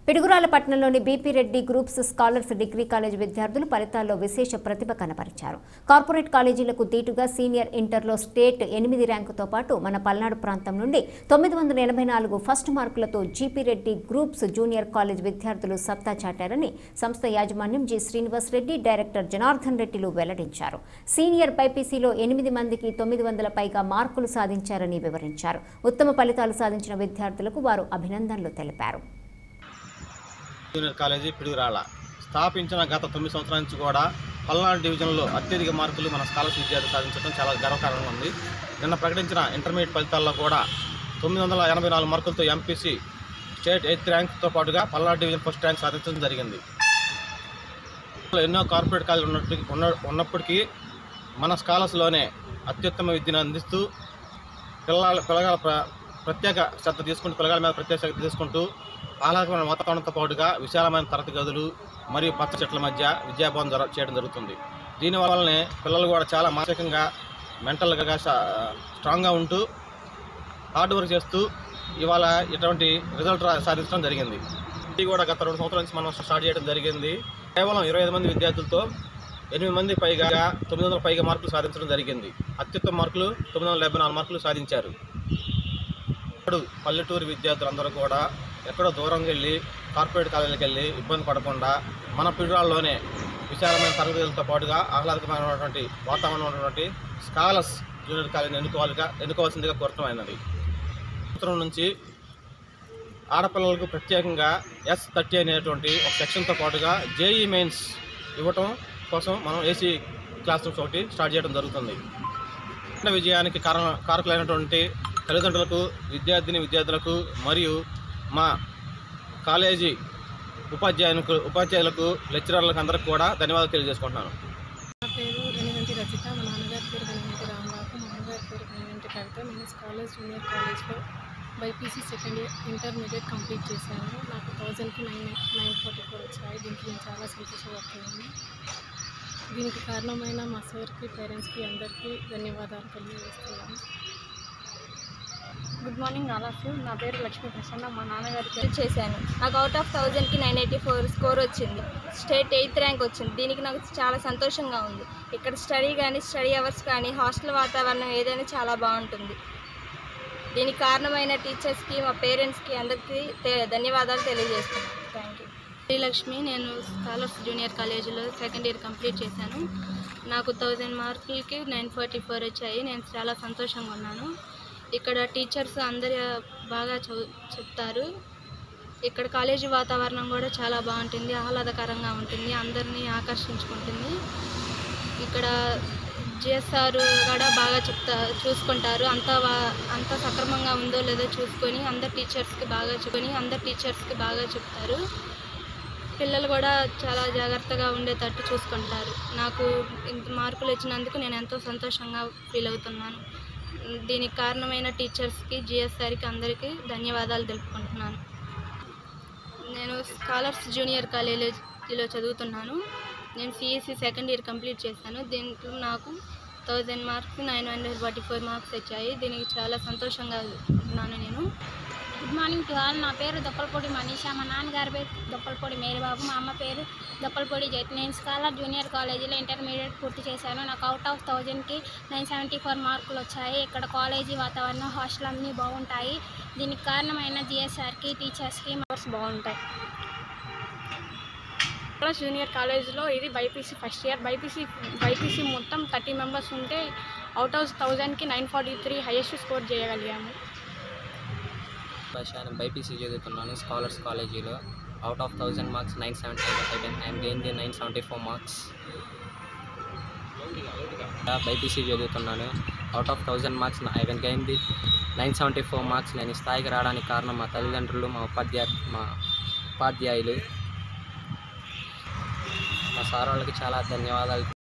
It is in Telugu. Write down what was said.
పిడుగురాల పట్టణంలోని BP Reddy groups scholars degree college విద్యార్థులు ఫలితాల్లో విశేష ప్రతిభ కనపరిచారు కార్పొరేట్ కాలేజీలకు దీటుగా సీనియర్ ఇంటర్లో స్టేట్ ఎనిమిది ర్యాంకుతో పాటు మన పల్నాడు ప్రాంతం నుండి తొమ్మిది వందల ఎనభై నాలుగు ఫస్ట్ మార్కులతో GP Reddy groups junior college విద్యార్థులు సత్తా చాటారని సంస్థ యాజమాన్యం జి శ్రీనివాస్ రెడ్డి డైరెక్టర్ జనార్దన్ రెడ్డిలు వెల్లడించారు సీనియర్ బైపీసీలో ఎనిమిది మందికి తొమ్మిది వందల పైగా మార్కులు సాధించారని వివరించారు ఉత్తమ ఫలితాలు సాధించిన విద్యార్థులకు వారు అభినందనలు తెలిపారు జూనియర్ కాలేజీ పిడుగురాళ్ళ స్థాపించిన గత తొమ్మిది సంవత్సరాల నుంచి కూడా పల్నాడు డివిజన్లో అత్యధిక మార్కులు మన స్కాలర్షిప్ విద్యార్థులు సాధించడం చాలా గర్వకారణంగా ఉంది నిన్న ప్రకటించిన ఇంటర్మీడియట్ ఫలితాల్లో కూడా తొమ్మిది వందల ఎనభై నాలుగు మార్కులతో ఎంపీసీ స్టేట్ ఎయిత్ ర్యాంక్తో పాటుగా పల్నాడు డివిజన్ ఫస్ట్ ర్యాంక్ సాధించడం జరిగింది ఎన్నో కార్పొరేట్ కాలేజీలు ఉన్నట్టు ఉన్న ఉన్నప్పటికీ మన స్కాలర్స్లోనే అత్యుత్తమ విద్యను అందిస్తూ పిల్లల పిల్లగాల ప్ర ప్రత్యేక శ్రద్ధ తీసుకుంటూ పిల్లగాల మీద ప్రత్యేక శ్రద్ధ తీసుకుంటూ ఆహ్లాదకరమైన వాతావరణంతో పాటుగా విశాలమైన తరగతి గదులు మరియు పచ్చ చెట్ల మధ్య విద్యాభవనం జర చేయడం జరుగుతుంది దీనివల్లనే పిల్లలు కూడా చాలా మానసికంగా మెంటల్గా స్ట్రాంగ్గా ఉంటూ హార్డ్ వర్క్ చేస్తూ ఇవాళ ఇటువంటి రిజల్ట్ రా- సాధించడం జరిగింది ఇది కూడా గత రెండు సంవత్సరాల నుంచి మనం స్టార్ట్ చేయడం జరిగింది కేవలం ఇరవై ఐదు మంది విద్యార్థులతో ఎనిమిది మంది పైగా తొమ్మిది వందల పైగా మార్కులు సాధించడం జరిగింది అత్యుత్తమ మార్కులు తొమ్మిది వందల డెబ్బై నాలుగు మార్కులు సాధించారు ఇప్పుడు పల్లెటూరు విద్యార్థులందరూ కూడా ఎక్కడో దూరంగా వెళ్ళి కార్పొరేట్ కాలేజీలకు వెళ్ళి ఇబ్బంది పడకుండా మన పిడురాల్లోనే విశాలమైన తరగతులతో పాటుగా ఆహ్లాదకరమైనటువంటి వాతావరణం ఉన్నటువంటి స్కాలర్స్ జూనియర్ కాలేజీని ఎన్నుకోవాలిగా ఎన్నుకోవాల్సిందిగా కోరటమైనది సంవత్సరం నుంచి ఆడపిల్లలకు ప్రత్యేకంగా ఎస్ థర్టీ అనేటువంటి ఒక సెక్షన్తో పాటుగా జేఈ మెయిన్స్ ఇవ్వటం కోసం మనం ఏసీ క్లాస్ రూమ్స్ ఒకటి స్టార్ట్ చేయడం జరుగుతుంది చిన్న విజయానికి కారణ కారకులైనటువంటి తల్లిదండ్రులకు విద్యార్థిని విద్యార్థులకు మరియు మా కాలేజీ ఉపాధ్యాయులకు ఉపాధ్యాయులకు లెక్చరర్లకు అందరికి కూడా ధన్యవాదాలు తెలియజేసుకుంటున్నాను నా పేరు వెనుగంటి రచిత మా నాన్నగారి పేరు వెనుగంటి రామబాబు మా అమ్మగారి పేరు వెనుగంటి కవిత నేను స్కాలర్స్ జూనియర్ కాలేజ్లో BiPC second year intermediate complete చేశాను నాకు థౌజండ్కి నైన్ నైన్ ఫార్టీ ఫోర్ వచ్చాయి దీనికి నేను చాలా సంతోషపడుతున్నాను దీనికి కారణమైన మా సార్కి పేరెంట్స్కి అందరికీ ధన్యవాదాలు తెలియజేస్తున్నాను good morning all of you నా పేరు లక్ష్మీ ప్రసన్న మా నాన్నగారి పేరు చేశాను నాకు అవుట్ ఆఫ్ థౌజండ్కి నైన్ ఎయిటీ ఫోర్ స్కోర్ వచ్చింది స్టేట్ ఎయిత్ ర్యాంక్ వచ్చింది దీనికి నాకు చాలా సంతోషంగా ఉంది ఇక్కడ స్టడీ కానీ స్టడీ అవర్స్ కానీ హాస్టల్ వాతావరణం ఏదైనా చాలా బాగుంటుంది దీనికి కారణమైన టీచర్స్కి మా పేరెంట్స్కి అందరికీ తె- ధన్యవాదాలు తెలియజేస్తున్నాను థ్యాంక్ యూ శ్రీలక్ష్మి నేను స్కాలర్స్ జూనియర్ కాలేజీలో సెకండ్ ఇయర్ కంప్లీట్ చేశాను నాకు థౌజండ్ మార్కులకి నైన్ ఫార్టీ ఫోర్ వచ్చాయి నేను చాలా సంతోషంగా ఉన్నాను ఇక్కడ టీచర్స్ అందరు బాగా చదువు చెప్తారు ఇక్కడ కాలేజీ వాతావరణం కూడా చాలా బాగుంటుంది ఆహ్లాదకరంగా ఉంటుంది అందరినీ ఆకర్షించుకుంటుంది ఇక్కడ జిఎస్ఆర్ కూడా బాగా చెప్తా చూసుకుంటారు అంతా వా- అంతా సక్రమంగా ఉందో లేదో చూసుకొని అందరు టీచర్స్కి బాగా చెప్పుకొని అందరు టీచర్స్కి బాగా చెప్తారు పిల్లలు కూడా చాలా జాగ్రత్తగా ఉండేటట్టు చూసుకుంటారు నాకు ఇంత మార్కులు వచ్చినందుకు నేను ఎంతో సంతోషంగా ఫీల్ అవుతున్నాను దీనికి కారణమైన టీచర్స్కి జిఎస్ఆర్కి అందరికీ ధన్యవాదాలు తెలుపుకుంటున్నాను నేను స్కాలర్స్ జూనియర్ కాలేజీలో చదువుతున్నాను నేను సిఎస్సి సెకండ్ ఇయర్ కంప్లీట్ చేశాను దీంట్లో నాకు thousand marks nine hundred forty four marks వచ్చాయి దీనికి చాలా సంతోషంగా ఉన్నాను నేను గుడ్ మార్నింగ్ టు ఆల్ నా పేరు దొప్పలపూడి మనీషా మా నాన్నగారి పేరు దొప్పలపూడి మేరీబాబు మా అమ్మ పేరు దొప్పలపూడి జైత్ నేను స్కాలర్ జూనియర్ కాలేజీలో ఇంటర్మీడియట్ పూర్తి చేశాను నాకు అవుట్ ఆఫ్ థౌజండ్కి నైన్ సెవెంటీ ఫోర్ మార్కులు వచ్చాయి ఇక్కడ కాలేజీ వాతావరణం హాస్టల్ అన్నీ బాగుంటాయి దీనికి కారణమైన జిఎస్ఆర్కి టీచర్స్కి మార్క్స్ బాగుంటాయి ప్లస్ జూనియర్ కాలేజ్లో ఇది BiPC first year BiPC BiPC మొత్తం థర్టీ మెంబర్స్ ఉంటే అవుట్ ఆఫ్ థౌజండ్కి nine forty three highest score చేయగలిగాము భాష నేను బైపీసీ చదువుతున్నాను స్కాలర్స్ కాలేజీలో out of thousand marks nine seventy I'm I'm gain the nine seventy four marks BiPC చదువుతున్నాను out of thousand marks I can gain the nine seventy four marks నేను ఈ స్థాయికి రావడానికి కారణం మా తల్లిదండ్రులు మా ఉపాధ్యాయ మా ఉపాధ్యాయులు మా సార్ వాళ్ళకి చాలా ధన్యవాదాలు